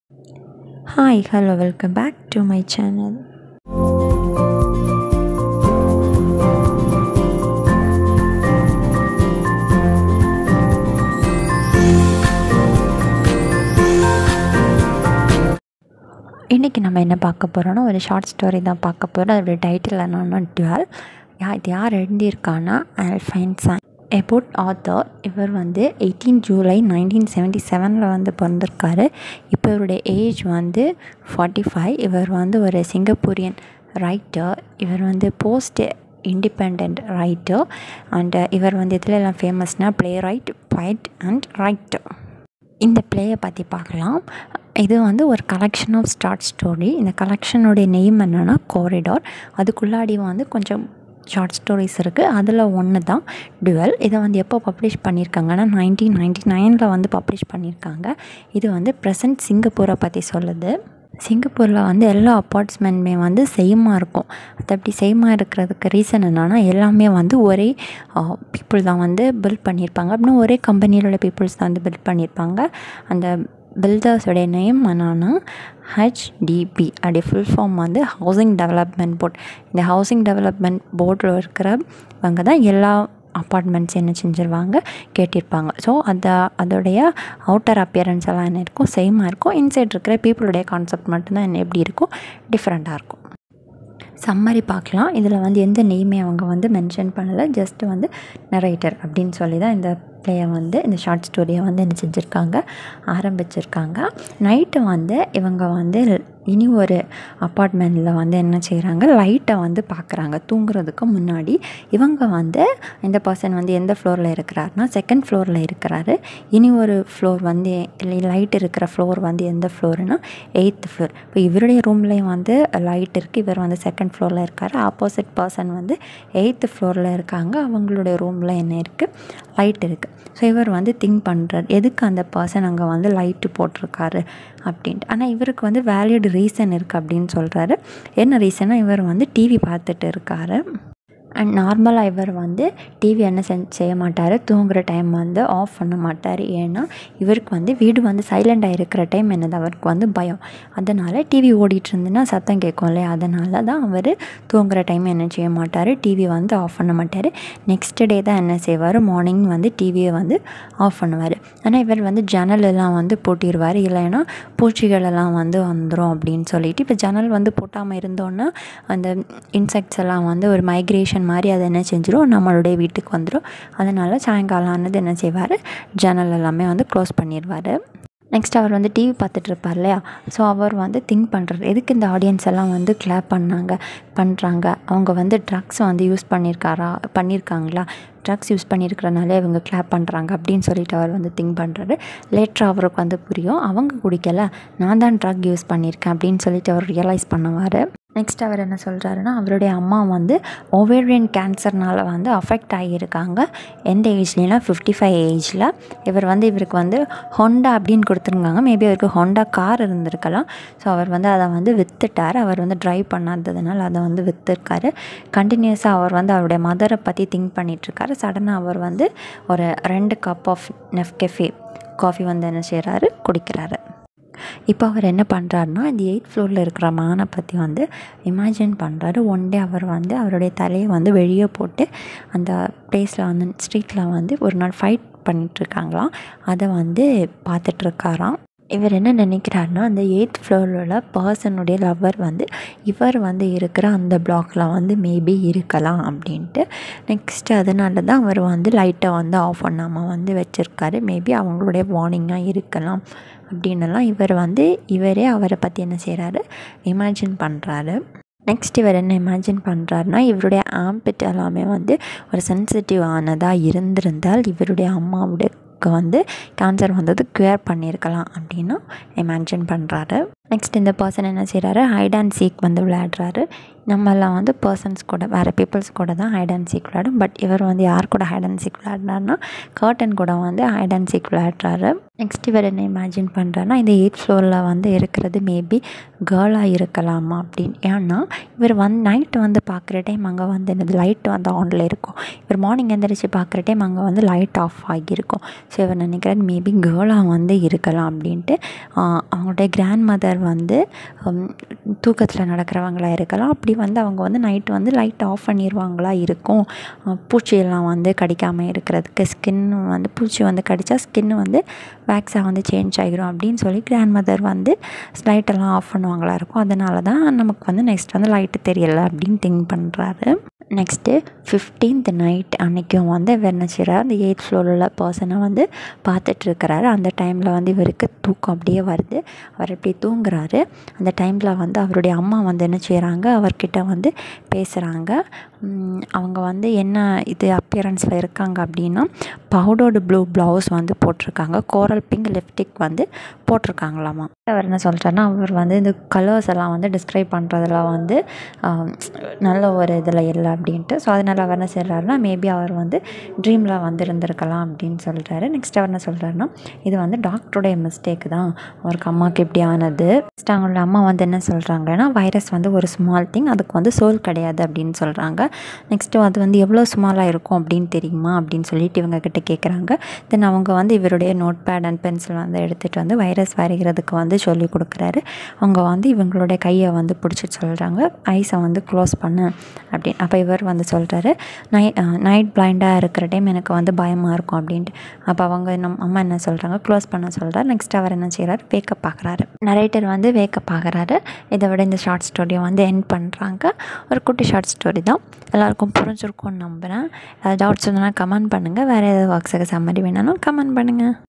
Hi, hello, welcome back to my channel. இன்றைக்கி நம்ம என்ன பார்க்க போகிறோன்னா ஒரு ஷார்ட் ஸ்டோரி தான் பார்க்க போகிறோம் அதோட டைட்டில் என்னன்னா டுவெல் யா இது யார் எழுதியிருக்கான்னா அல்ஃபைன் சான் எபோட் ஆத்தர் இவர் வந்து எயிட்டீன் ஜூலை நைன்டீன் செவன்ட்டி செவனில் வந்து பிறந்திருக்காரு இப்போ இவருடைய ஏஜ் வந்து ஃபார்ட்டி ஃபைவ் இவர் வந்து ஒரு சிங்கப்பூரியன் ரைட்டர் இவர் வந்து போஸ்ட் இண்டிபெண்ட் ரைட்டர் அண்ட் இவர் வந்து இதில் எல்லாம் ஃபேமஸ்னால் playwright poet and writer இந்த ப்ளேயை பற்றி பார்க்கலாம் இது வந்து ஒரு கலெக்ஷன் ஆஃப் ஸ்டார்ட் ஸ்டோரி இந்த கலெக்ஷனுடைய நெய்ம் என்னென்னா கோரிடார் அதுக்குள்ளாடி வந்து கொஞ்சம் ஷார்ட் ஸ்டோரிஸ் இருக்குது அதில் ஒன்று தான் டுவெல் இதை வந்து எப்போ பப்ளிஷ் பண்ணியிருக்காங்கன்னா நைன்டீன் நைன்டி நைனில் வந்து பப்ளிஷ் பண்ணியிருக்காங்க இது வந்து ப்ரெசன்ட் சிங்கப்பூரை பற்றி சொல்லுது சிங்கப்பூரில் வந்து எல்லா அப்பார்ட்ஸ்மெண்ட்டுமே வந்து சேமாக இருக்கும் அது அப்படி சேமாக இருக்கிறதுக்கு ரீசன் என்னென்னா எல்லாமே வந்து ஒரே பீப்புள் தான் வந்து பில்ட் பண்ணியிருப்பாங்க அப்படின்னா ஒரே கம்பெனியில் உள்ள பீப்புள்ஸ் தான் வந்து பில்ட் பண்ணியிருப்பாங்க அந்த பில்டர்ஸோடைய நேம் என்னன்னா ஹெச்டிபி அப்படி ஃபுல் ஃபார்ம் வந்து ஹவுசிங் டெவலப்மெண்ட் போர்ட் இந்த ஹவுசிங் டெவலப்மெண்ட் போர்டில் இருக்கிறவங்க தான் எல்லா அப்பார்ட்மெண்ட்ஸ் என்ன செஞ்சுருவாங்க கேட்டிருப்பாங்க ஸோ அதை அதோடைய அவுட்டர் அப்பியரன்ஸ் எல்லாம் என்ன இருக்கும் சேமாக இருக்கும் இன்சைட் இருக்கிற பீப்புளுடைய கான்செப்ட் மட்டும்தான் என்ன எப்படி இருக்கும் டிஃப்ரெண்ட்டாக இருக்கும் சம்மரி பார்க்கலாம் இதில் வந்து எந்த நெய்மே அவங்க வந்து மென்ஷன் பண்ணலை ஜஸ்ட்டு வந்து நரேட்டர் அப்படின்னு சொல்லி தான் இந்த ப்ளேயை வந்து இந்த ஷார்ட் ஸ்டோரியை வந்து என்ன செஞ்சுருக்காங்க ஆரம்பிச்சிருக்காங்க நைட்டு வந்து இவங்க வந்து இனி ஒரு அப்பார்ட்மெண்ட்டில் வந்து என்ன செய்கிறாங்க லைட்டை வந்து பார்க்குறாங்க தூங்குறதுக்கு முன்னாடி இவங்க வந்து இந்த பர்சன் வந்து எந்த ஃப்ளோரில் இருக்கிறாருனா செகண்ட் ஃப்ளோரில் இருக்கிறாரு இனி ஒரு ஃப்ளோர் வந்து லைட் இருக்கிற ஃப்ளோர் வந்து எந்த ஃப்ளோருனா எயித்து ஃப்ளோர் இப்போ இவருடைய ரூம்லேயும் வந்து லைட் இருக்குது இவர் வந்து செகண்ட் ஃப்ளோரில் இருக்கார் ஆப்போசிட் பர்சன் வந்து எயித்து ஃப்ளோரில் இருக்காங்க அவங்களுடைய ரூமில் என்ன இருக்குது லைட் இருக்குது ஸோ இவர் வந்து திங்க் பண்ணுறார் எதுக்கு அந்த பர்சன் அங்கே வந்து லைட்டு போட்டிருக்காரு அப்படின்ட்டு ஆனால் இவருக்கு வந்து வேலிட் ரீசன் இருக்குது அப்படின்னு சொல்கிறாரு என்ன ரீசனாக இவர் வந்து டிவி பார்த்துட்டு இருக்காரு அண்ட் நார்மலாக இவர் வந்து டிவி என்ன செஞ்சு செய்ய மாட்டார் தூங்குகிற டைம் வந்து ஆஃப் பண்ண மாட்டார் ஏன்னா இவருக்கு வந்து வீடு வந்து சைலண்டாக இருக்கிற டைம் என்னது அவருக்கு வந்து பயம் அதனால் டிவி ஓடிட்டு இருந்துன்னா சத்தம் கேட்கும் இல்லையா அதனால தான் அவர் தூங்குகிற டைம் என்ன செய்ய மாட்டார் டிவி வந்து ஆஃப் பண்ண மாட்டார் நெக்ஸ்ட் டே தான் என்ன செய்வார் மார்னிங் வந்து டிவியை வந்து ஆஃப் பண்ணுவார் ஆனால் இவர் வந்து ஜன்னல் எல்லாம் வந்து பூட்டிடுவார் இல்லைன்னா பூச்சிகள் எல்லாம் வந்து வந்துடும் அப்படின்னு சொல்லிட்டு இப்போ ஜன்னல் வந்து பூட்டாமல் இருந்தோன்னா அந்த இன்செக்ட்ஸ் எல்லாம் வந்து ஒரு மைக்ரேஷன் மாதிரி அதை என்ன செஞ்சிடும் நம்மளுடைய வீட்டுக்கு வந்துடும் அதனால் சாயங்காலம் ஆனது என்ன செய்வார் ஜன்னல் எல்லாமே வந்து க்ளோஸ் பண்ணிடுவார் நெக்ஸ்ட் அவர் வந்து டிவி பார்த்துட்டு இருப்பார் இல்லையா ஸோ அவர் வந்து திங்க் பண்ணுறாரு எதுக்கு இந்த ஆடியன்ஸ் எல்லாம் வந்து கிளாப் பண்ணாங்க பண்ணுறாங்க அவங்க வந்து ட்ரக்ஸ் வந்து யூஸ் பண்ணியிருக்காரா பண்ணியிருக்காங்களா ட்ரக்ஸ் யூஸ் பண்ணியிருக்கிறனாலே அவங்க கிளாப் பண்ணுறாங்க அப்படின்னு சொல்லிட்டு அவர் வந்து திங்க் பண்ணுறாரு லேட்டராக அவருக்கு வந்து புரியும் அவங்க குடிக்கலை நான் தான் ட்ரக் யூஸ் பண்ணியிருக்கேன் அப்படின்னு சொல்லிட்டு அவர் ரியலைஸ் பண்ணுவார் நெக்ஸ்ட் அவர் என்ன சொல்கிறாருன்னா அவருடைய அம்மா வந்து ஓவேரியன் கேன்சர்னால் வந்து அஃபெக்ட் ஆகியிருக்காங்க எந்த ஏஜ்லேனா ஃபிஃப்டி ஃபைவ் ஏஜில் இவர் வந்து இவருக்கு வந்து ஹொண்டா அப்படின்னு கொடுத்துருக்காங்க மேபி அவருக்கு ஹொண்டா கார் இருந்திருக்கலாம் ஸோ அவர் வந்து அதை வந்து விற்றுட்டார் அவர் வந்து ட்ரைவ் பண்ணாததுனால அதை வந்து விற்றுருக்காரு கண்டினியூஸாக அவர் வந்து அவருடைய மதரை பற்றி திங்க் பண்ணிகிட்ருக்காரு சடனாக அவர் வந்து ஒரு ரெண்டு கப் ஆஃப் நெஃப்கெஃபே காஃபி வந்து என்ன செய்கிறாரு குடிக்கிறாரு இப்போ அவர் என்ன பண்ணுறாருனா இந்த எயிட் ஃப்ளோரில் இருக்கிற மானை பற்றி வந்து இமேஜின் பண்ணுறாரு ஒன் டே அவர் வந்து அவருடைய தலையை வந்து வெளியே போட்டு அந்த ப்ளேஸில் வந்து ஸ்ட்ரீட்டில் வந்து ஒரு நாள் ஃபைட் பண்ணிகிட்ருக்காங்களாம் அதை வந்து பார்த்துட்ருக்காராம் இவர் என்ன நினைக்கிறாருன்னா அந்த எயித் ஃப்ளோரில் உள்ள பர்சனுடைய லவ்வர் வந்து இவர் வந்து இருக்கிற அந்த பிளாக்கில் வந்து மேபி இருக்கலாம் அப்படின்ட்டு நெக்ஸ்ட்டு அதனால தான் அவர் வந்து லைட்டை வந்து ஆஃப் பண்ணாமல் வந்து வச்சுருக்காரு மேபி அவங்களுடைய வார்னிங்காக இருக்கலாம் அப்படின்னலாம் இவர் வந்து இவரே அவரை பற்றி என்ன செய்கிறாரு இமேஜின் பண்ணுறாரு நெக்ஸ்ட் இவர் என்ன இமேஜின் பண்ணுறாருனா இவருடைய ஆம்பிட் எல்லாமே வந்து ஒரு சென்சிட்டிவ் ஆனதாக இருந்திருந்தால் இவருடைய அம்மாவுடைய வந்து கேன்சர் வந்தது க்யூர் பண்ணியிருக்கலாம் அப்படின்னு இமேஜின் பண்ணுறாரு நெக்ஸ்ட் இந்த பர்சன் என்ன செய்கிறாரு ஹைட் அண்ட் சீக் வந்து விளையாடுறாரு நம்மலாம் வந்து பர்சன்ஸ் கூட வேறு பீப்புள்ஸ் கூட தான் ஹைட் அண்ட் சீக் விளையாடும் பட் இவர் வந்து யார் கூட ஹைட் அண்ட் சீக் விளையாடுறாருனா கர்டன் கூட வந்து ஹைட் அண்ட் சீக் விளையாடுறாரு நெக்ஸ்ட் இவர் என்ன இமேஜின் பண்ணுறாருனா இந்த எயிட் ஃப்ளோரில் வந்து இருக்கிறது மேபி கேர்ளாக இருக்கலாமா அப்படின்னு ஏன்னா இவர் வந்து நைட்டு வந்து பார்க்குற டைம் அங்கே வந்து என்னது லைட் வந்து ஆனில் இருக்கும் இவர் மார்னிங் எந்திரிச்சு பார்க்குற டைம் அங்கே வந்து லைட் ஆஃப் ஆகியிருக்கும் ஸோ இவர் நினைக்கிறார் மேபி கேர்ளாக வந்து இருக்கலாம் அப்படின்ட்டு அவங்களுடைய கிராண்ட் மதர் வந்து தூக்கத்தில் நடக்கிறவங்களா இருக்கலாம் அப்படி வந்து அவங்க வந்து நைட்டு வந்து லைட் ஆஃப் பண்ணிடுவாங்களா இருக்கும் பூச்சியெல்லாம் வந்து கடிக்காமல் இருக்கிறதுக்கு ஸ்கின் வந்து பூச்சி வந்து கடித்தா ஸ்கின் வந்து வேக்ஸாக வந்து சேஞ்ச் ஆகிரும் அப்படின்னு சொல்லி கிராண்ட் மதர் வந்து லைட்டெல்லாம் ஆஃப் பண்ணுவாங்களா இருக்கும் அதனால தான் நமக்கு வந்து நெக்ஸ்ட் வந்து லைட்டு தெரியலை அப்படின்னு திங்க் பண்ணுறாரு நெக்ஸ்ட்டு ஃபிஃப்டீன்த் நைட் அன்றைக்கும் வந்து இவர் என்ன செய்கிறார் அந்த எயித் ஃப்ளோரில் உள்ள பர்சனை வந்து பார்த்துட்ருக்கிறாரு அந்த டைமில் வந்து இவருக்கு தூக்கம் அப்படியே வருது அவர் இப்படி தூங்குறாரு அந்த டைமில் வந்து அவருடைய அம்மா வந்து என்ன செய்கிறாங்க அவர்கிட்ட வந்து பேசுகிறாங்க அவங்க வந்து என்ன இது அப்பியரன்ஸில் இருக்காங்க அப்படின்னா பவுடர்டு ப்ளூ ப்ளவுஸ் வந்து போட்டிருக்காங்க கோரல் பிங்க் லிப்டிக் வந்து போட்டிருக்காங்களாமா அவர் என்ன சொல்கிறாருன்னா அவர் வந்து இந்த கலர்ஸ் எல்லாம் வந்து டிஸ்கிரைப் பண்ணுறதுல வந்து நல்ல ஒரு இதில் இல்லை அப்படின்ட்டு ஸோ அதனால் அவர் என்ன செய்கிறாருன்னா மேபி அவர் வந்து ட்ரீமில் வந்து இருந்திருக்கலாம் அப்படின்னு சொல்கிறாரு நெக்ஸ்ட் அவர் என்ன சொல்கிறாருன்னா இது வந்து டாக்டருடைய மிஸ்டேக் தான் அவருக்கு அம்மாவுக்கு இப்படி ஆனது நெக்ஸ்ட் அவங்களோட அம்மா வந்து என்ன சொல்கிறாங்கன்னா வைரஸ் வந்து ஒரு ஸ்மால் திங் அதுக்கு வந்து சோல் கிடையாது அப்படின்னு சொல்கிறாங்க நெக்ஸ்ட்டு அது வந்து எவ்வளோ ஸ்மாலாக இருக்கும் அப்படின்னு தெரியுமா அப்படின்னு சொல்லிட்டு இவங்க கிட்ட கேட்குறாங்க தென் அவங்க வந்து இவருடைய நோட் பேட் அண்ட் பென்சில் வந்து எடுத்துகிட்டு வந்து வைரஸ் வரைகிறதுக்கு வந்து சொல்லி கொடுக்குறாரு அவங்க வந்து இவங்களுடைய கையை வந்து பிடிச்சிட்டு சொல்கிறாங்க ஐஸை வந்து க்ளோஸ் பண்ணு அப்படின்னு அப்போ இவர் வந்து சொல்கிறாரு நை நைட் பிளைண்டாக இருக்கிற டைம் எனக்கு வந்து பயமாக இருக்கும் அப்படின்ட்டு அப்போ அவங்க நம் அம்மா என்ன சொல்கிறாங்க க்ளோஸ் பண்ண சொல்கிறார் நெக்ஸ்ட் அவர் என்ன செய்கிறார் வேக்கப் ஆகிறாரு நரேட்டர் வந்து வேக்கப் ஆகிறாரு இதை விட இந்த ஷார்ட் ஸ்டோரியை வந்து என் பண்ணுறாங்க ஒரு குட்டி ஷார்ட் ஸ்டோரி தான் எல்லாருக்கும் புரிஞ்சிருக்கும்னு நம்புகிறேன் ஏதாவது டவுட்ஸ் இருந்தால் கமெண்ட் பண்ணுங்கள் வேறு ஏதாவது ஒர்க்ஸுக்கு சம்மரி வேணாலும் கமெண்ட் பண்ணுங்கள்